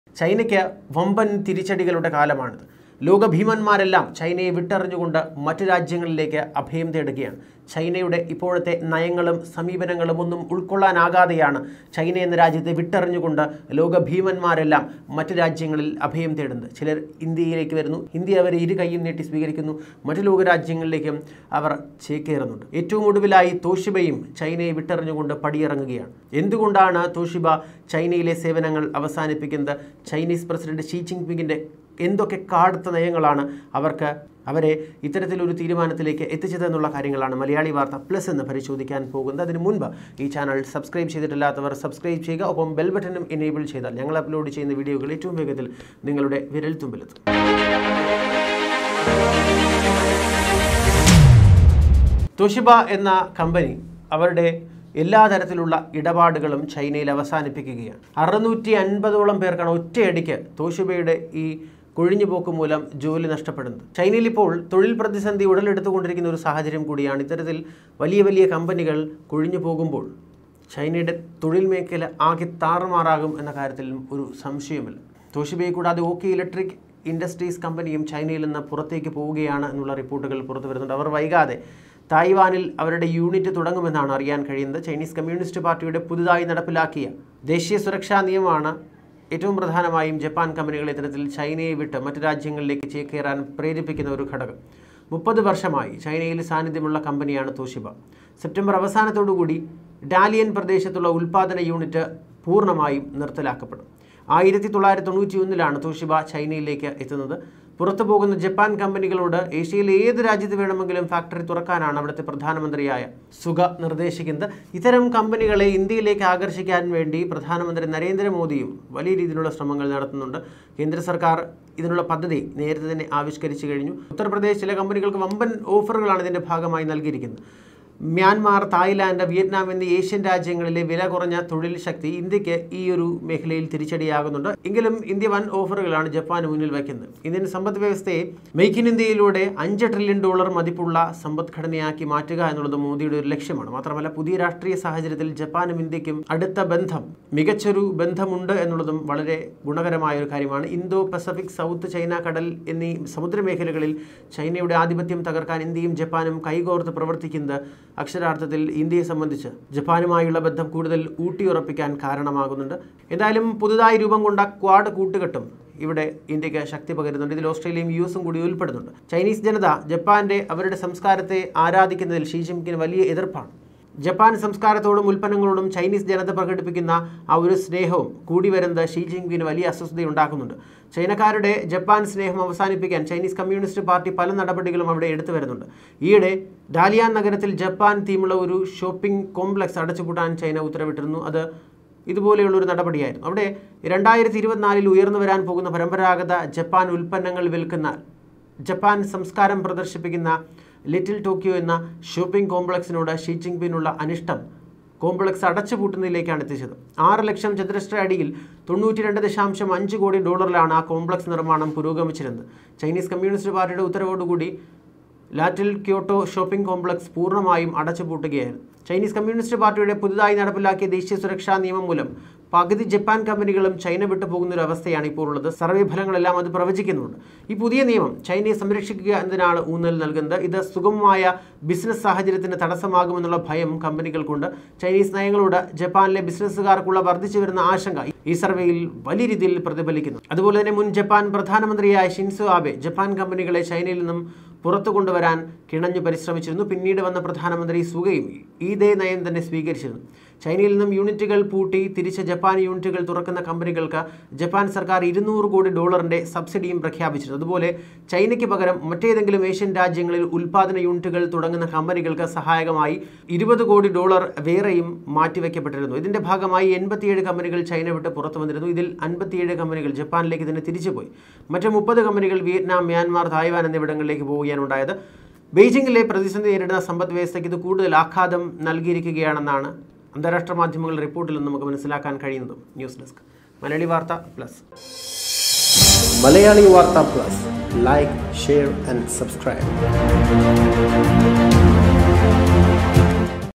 ചൈനയ്ക്ക് വമ്പൻ തിരിച്ചടികളുടെ കാലമാണിത് ലോകഭീമന്മാരെല്ലാം ചൈനയെ വിട്ടെറിഞ്ഞുകൊണ്ട് മറ്റു രാജ്യങ്ങളിലേക്ക് അഭയം തേടുകയാണ് ചൈനയുടെ ഇപ്പോഴത്തെ നയങ്ങളും സമീപനങ്ങളും ഒന്നും ഉൾക്കൊള്ളാനാകാതെയാണ് ചൈന എന്ന രാജ്യത്തെ വിട്ടെറിഞ്ഞുകൊണ്ട് ലോകഭീമന്മാരെല്ലാം മറ്റു രാജ്യങ്ങളിൽ അഭയം തേടുന്നത് ചിലർ ഇന്ത്യയിലേക്ക് വരുന്നു ഇന്ത്യ അവരെ ഇരു കൈയും നീട്ടി സ്വീകരിക്കുന്നു മറ്റു ലോകരാജ്യങ്ങളിലേക്കും അവർ ചേക്കേറുന്നുണ്ട് ഏറ്റവും ഒടുവിലായി തോഷിബയും ചൈനയെ വിട്ടെറിഞ്ഞുകൊണ്ട് പടിയിറങ്ങുകയാണ് എന്തുകൊണ്ടാണ് തോഷിബ ചൈനയിലെ സേവനങ്ങൾ അവസാനിപ്പിക്കുന്നത് ചൈനീസ് പ്രസിഡന്റ് ഷീ ജിൻപിങ്ങിൻ്റെ എന്തൊക്കെ കാടുത്ത നയങ്ങളാണ് അവർക്ക് അവരെ ഇത്തരത്തിലൊരു തീരുമാനത്തിലേക്ക് എത്തിച്ചതെന്നുള്ള കാര്യങ്ങളാണ് മലയാളി വാർത്ത പ്ലസ് എന്ന് പരിശോധിക്കാൻ പോകുന്നത് അതിന് മുൻപ് ഈ ചാനൽ സബ്സ്ക്രൈബ് ചെയ്തിട്ടില്ലാത്തവർ സബ്സ്ക്രൈബ് ചെയ്യുക ഒപ്പം ബെൽ ബട്ടനും എനേബിൾ ചെയ്താൽ ഞങ്ങൾ അപ്ലോഡ് ചെയ്യുന്ന വീഡിയോകൾ ഏറ്റവും വേഗത്തിൽ നിങ്ങളുടെ വിരൽ തുമ്പിലെത്തും തോഷിബ എന്ന കമ്പനി അവരുടെ എല്ലാ തരത്തിലുള്ള ഇടപാടുകളും ചൈനയിൽ അവസാനിപ്പിക്കുകയാണ് അറുന്നൂറ്റി അൻപതോളം പേർക്കാണ് ഒറ്റയടിക്ക് തോഷിബയുടെ ഈ കൊഴിഞ്ഞുപോക്ക് മൂലം ജോലി നഷ്ടപ്പെടുന്നത് ചൈനയിൽ ഇപ്പോൾ തൊഴിൽ പ്രതിസന്ധി ഉടലെടുത്തുകൊണ്ടിരിക്കുന്ന ഒരു സാഹചര്യം കൂടിയാണ് ഇത്തരത്തിൽ വലിയ വലിയ കമ്പനികൾ കൊഴിഞ്ഞു പോകുമ്പോൾ ചൈനയുടെ തൊഴിൽ മേഖല ആകെ താറുമാറാകും എന്ന കാര്യത്തിൽ ഒരു സംശയമില്ല തോഷിബയെ കൂടാതെ ഓക്കെ ഇലക്ട്രിക് ഇൻഡസ്ട്രീസ് കമ്പനിയും ചൈനയിൽ നിന്ന് പുറത്തേക്ക് പോവുകയാണ് എന്നുള്ള റിപ്പോർട്ടുകൾ പുറത്തു വരുന്നുണ്ട് അവർ വൈകാതെ തായ്വാനിൽ അവരുടെ യൂണിറ്റ് തുടങ്ങുമെന്നാണ് അറിയാൻ കഴിയുന്നത് ചൈനീസ് കമ്മ്യൂണിസ്റ്റ് പാർട്ടിയുടെ പുതുതായി നടപ്പിലാക്കിയ ദേശീയ സുരക്ഷാ നിയമമാണ് ഏറ്റവും പ്രധാനമായും ജപ്പാൻ കമ്പനികളെ ഇത്തരത്തിൽ ചൈനയെ വിട്ട് മറ്റു രാജ്യങ്ങളിലേക്ക് ചേക്കേറാൻ പ്രേരിപ്പിക്കുന്ന ഒരു ഘടകം മുപ്പത് വർഷമായി ചൈനയിൽ സാന്നിധ്യമുള്ള കമ്പനിയാണ് തോഷിബ സെപ്റ്റംബർ അവസാനത്തോടുകൂടി ഡാലിയൻ പ്രദേശത്തുള്ള ഉൽപ്പാദന യൂണിറ്റ് പൂർണ്ണമായും നിർത്തലാക്കപ്പെടും ആയിരത്തി തൊള്ളായിരത്തി തൊണ്ണൂറ്റി ഒന്നിലാണ് തോഷിബ ചൈനയിലേക്ക് എത്തുന്നത് പുറത്തു പോകുന്ന ജപ്പാൻ കമ്പനികളോട് ഏഷ്യയിലെ ഏത് രാജ്യത്ത് വേണമെങ്കിലും ഫാക്ടറി തുറക്കാനാണ് അവിടുത്തെ പ്രധാനമന്ത്രിയായ സുഗ നിർദ്ദേശിക്കുന്നത് ഇത്തരം കമ്പനികളെ ഇന്ത്യയിലേക്ക് ആകർഷിക്കാൻ വേണ്ടി പ്രധാനമന്ത്രി നരേന്ദ്രമോദിയും വലിയ രീതിയിലുള്ള ശ്രമങ്ങൾ നടത്തുന്നുണ്ട് കേന്ദ്ര സർക്കാർ ഇതിനുള്ള പദ്ധതി നേരത്തെ തന്നെ ആവിഷ്കരിച്ചു കഴിഞ്ഞു ഉത്തർപ്രദേശ് ചില കമ്പനികൾക്ക് വമ്പൻ ഓഫറുകളാണ് ഇതിൻ്റെ ഭാഗമായി നൽകിയിരിക്കുന്നത് മ്യാൻമാർ തായ്ലാൻഡ് വിയറ്റ്നാം എന്നീ ഏഷ്യൻ രാജ്യങ്ങളിലെ വില കുറഞ്ഞ തൊഴിൽ ശക്തി ഇന്ത്യക്ക് ഈ ഒരു മേഖലയിൽ തിരിച്ചടിയാകുന്നുണ്ട് എങ്കിലും ഇന്ത്യ വൻ ഓഫറുകളാണ് ജപ്പാന് മുന്നിൽ വയ്ക്കുന്നത് ഇന്ത്യൻ സമ്പദ് വ്യവസ്ഥയെ മെയ്ക്ക് ഇൻ ഇന്ത്യയിലൂടെ അഞ്ച് ട്രില്യൺ ഡോളർ മതിപ്പുള്ള സമ്പദ്ഘടനയാക്കി മാറ്റുക എന്നുള്ളത് മോദിയുടെ ഒരു ലക്ഷ്യമാണ് മാത്രമല്ല പുതിയ രാഷ്ട്രീയ സാഹചര്യത്തിൽ ജപ്പാനും ഇന്ത്യക്കും അടുത്ത ബന്ധം മികച്ചൊരു ബന്ധമുണ്ട് എന്നുള്ളതും വളരെ ഗുണകരമായ ഒരു കാര്യമാണ് ഇന്തോ പസഫിക് സൗത്ത് ചൈന കടൽ എന്നീ സമുദ്രമേഖലകളിൽ ചൈനയുടെ ആധിപത്യം തകർക്കാൻ ഇന്ത്യയും ജപ്പാനും കൈകോർത്ത് പ്രവർത്തിക്കുന്നത് അക്ഷരാർത്ഥത്തിൽ ഇന്ത്യയെ സംബന്ധിച്ച് ജപ്പാനുമായുള്ള ബന്ധം കൂടുതൽ ഊട്ടിയുറപ്പിക്കാൻ കാരണമാകുന്നുണ്ട് എന്തായാലും പുതുതായി രൂപം കൊണ്ട ക്വാഡ് കൂട്ടുകെട്ടും ഇവിടെ ഇന്ത്യക്ക് ശക്തി പകരുന്നുണ്ട് ഇതിൽ ഓസ്ട്രേലിയയും യു എസും കൂടി ഉൾപ്പെടുന്നുണ്ട് ചൈനീസ് ജനത ജപ്പാന്റെ അവരുടെ സംസ്കാരത്തെ ആരാധിക്കുന്നതിൽ ഷീ ജിൻപിങ്ങിന് വലിയ എതിർപ്പാണ് ജപ്പാൻ സംസ്കാരത്തോടും ഉൽപ്പന്നങ്ങളോടും ചൈനീസ് ജനത പ്രകടിപ്പിക്കുന്ന ആ ഒരു സ്നേഹവും കൂടി വരുന്നത് ഷീ ജിൻപിങ്ങിന് വലിയ അസ്വസ്ഥതയുണ്ടാക്കുന്നുണ്ട് ചൈനക്കാരുടെ ജപ്പാൻ സ്നേഹം അവസാനിപ്പിക്കാൻ ചൈനീസ് കമ്മ്യൂണിസ്റ്റ് പാർട്ടി പല നടപടികളും അവിടെ എടുത്തു വരുന്നുണ്ട് ഈയിടെ ഡാലിയാൻ നഗരത്തിൽ ജപ്പാൻ തീമുള്ള ഒരു ഷോപ്പിംഗ് കോംപ്ലക്സ് അടച്ചുപൂട്ടാൻ ചൈന ഉത്തരവിട്ടിരുന്നു അത് ഇതുപോലെയുള്ള ഒരു നടപടിയായിരുന്നു അവിടെ രണ്ടായിരത്തി ഇരുപത്തിനാലിൽ ഉയർന്നു വരാൻ പോകുന്ന പരമ്പരാഗത ജപ്പാൻ ഉൽപ്പന്നങ്ങൾ വിൽക്കുന്ന ജപ്പാൻ സംസ്കാരം പ്രദർശിപ്പിക്കുന്ന ലിറ്റിൽ ടോക്കിയോ എന്ന ഷോപ്പിംഗ് കോംപ്ലക്സിനോട് ഷീ ജിൻപിങ്ങിനുള്ള അനിഷ്ടം കോംപ്ലക്സ് അടച്ചുപൂട്ടുന്നതിലേക്കാണ് എത്തിച്ചത് ആറ് ലക്ഷം ചതുരശ്ര അടിയിൽ തൊണ്ണൂറ്റി രണ്ട് ദശാംശം അഞ്ച് കോടി ഡോളറിലാണ് ആ കോംപ്ലക്സ് നിർമ്മാണം പുരോഗമിച്ചിരുന്നത് ചൈനീസ് കമ്മ്യൂണിസ്റ്റ് പാർട്ടിയുടെ ഉത്തരവോടുകൂടി ലാറ്റിൽ ക്യോട്ടോ ഷോപ്പിംഗ് കോംപ്ലക്സ് പൂർണ്ണമായും അടച്ചുപൂട്ടുകയായിരുന്നു ചൈനീസ് കമ്മ്യൂണിസ്റ്റ് പാർട്ടിയുടെ പുതുതായി നടപ്പിലാക്കിയ ദേശീയ സുരക്ഷാ നിയമം മൂലം പകുതി ജപ്പാൻ കമ്പനികളും ചൈന വിട്ടു പോകുന്ന ഒരു അവസ്ഥയാണ് ഇപ്പോൾ ഉള്ളത് സർവേ ഫലങ്ങളെല്ലാം അത് പ്രവചിക്കുന്നുണ്ട് ഈ പുതിയ നിയമം ചൈനയെ സംരക്ഷിക്കുക എന്നതിനാണ് ഊന്നൽ നൽകുന്നത് ഇത് സുഗമമായ ബിസിനസ് സാഹചര്യത്തിന് തടസ്സമാകുമെന്നുള്ള ഭയം കമ്പനികൾക്കുണ്ട് ചൈനീസ് നയങ്ങളോട് ജപ്പാനിലെ ബിസിനസ്സുകാർക്കുള്ള വർദ്ധിച്ചു വരുന്ന ആശങ്ക ഈ സർവേയിൽ വലിയ രീതിയിൽ പ്രതിഫലിക്കുന്നു അതുപോലെ തന്നെ മുൻ ജപ്പാൻ പ്രധാനമന്ത്രിയായ ഷിൻസോ ആബെ ജപ്പാൻ കമ്പനികളെ ചൈനയിൽ നിന്നും പുറത്തു കൊണ്ടുവരാൻ കിണഞ്ഞു പരിശ്രമിച്ചിരുന്നു പിന്നീട് വന്ന പ്രധാനമന്ത്രി സുഗയും ഇതേ നയം തന്നെ സ്വീകരിച്ചിരുന്നു ചൈനയിൽ നിന്നും യൂണിറ്റുകൾ പൂട്ടി തിരിച്ച് ജപ്പാൻ യൂണിറ്റുകൾ തുറക്കുന്ന കമ്പനികൾക്ക് ജപ്പാൻ സർക്കാർ ഇരുന്നൂറ് കോടി ഡോളറിന്റെ സബ്സിഡിയും പ്രഖ്യാപിച്ചിരുന്നു അതുപോലെ ചൈനയ്ക്ക് പകരം മറ്റേതെങ്കിലും ഏഷ്യൻ രാജ്യങ്ങളിൽ ഉൽപ്പാദന യൂണിറ്റുകൾ തുടങ്ങുന്ന കമ്പനികൾക്ക് സഹായകമായി ഇരുപത് കോടി ഡോളർ വേറെയും മാറ്റിവെക്കപ്പെട്ടിരുന്നു ഇതിന്റെ ഭാഗമായി എൺപത്തിയേഴ് കമ്പനികൾ ചൈന വിട്ട് പുറത്തു വന്നിരുന്നു ഇതിൽ അൻപത്തിയേഴ് കമ്പനികൾ ജപ്പാനിലേക്ക് തന്നെ തിരിച്ചുപോയി മറ്റ് മുപ്പത് കമ്പനികൾ വിയറ്റ്നാം മ്യാൻമാർ തായ്വാൻ എന്നിവിടങ്ങളിലേക്ക് പോവുകയാണുണ്ടായത് ബെയ്ജിംഗിലെ പ്രതിസന്ധി നേരിടുന്ന സമ്പദ് വ്യവസ്ഥയ്ക്ക് ഇത് കൂടുതൽ ആഘാതം നൽകിയിരിക്കുകയാണെന്നാണ് അന്താരാഷ്ട്ര മാധ്യമങ്ങളുടെ റിപ്പോർട്ടിൽ നിന്ന് നമുക്ക് മനസ്സിലാക്കാൻ കഴിയുന്നതും news desk Malayali Vartha plus Malayali Vartha plus like share and subscribe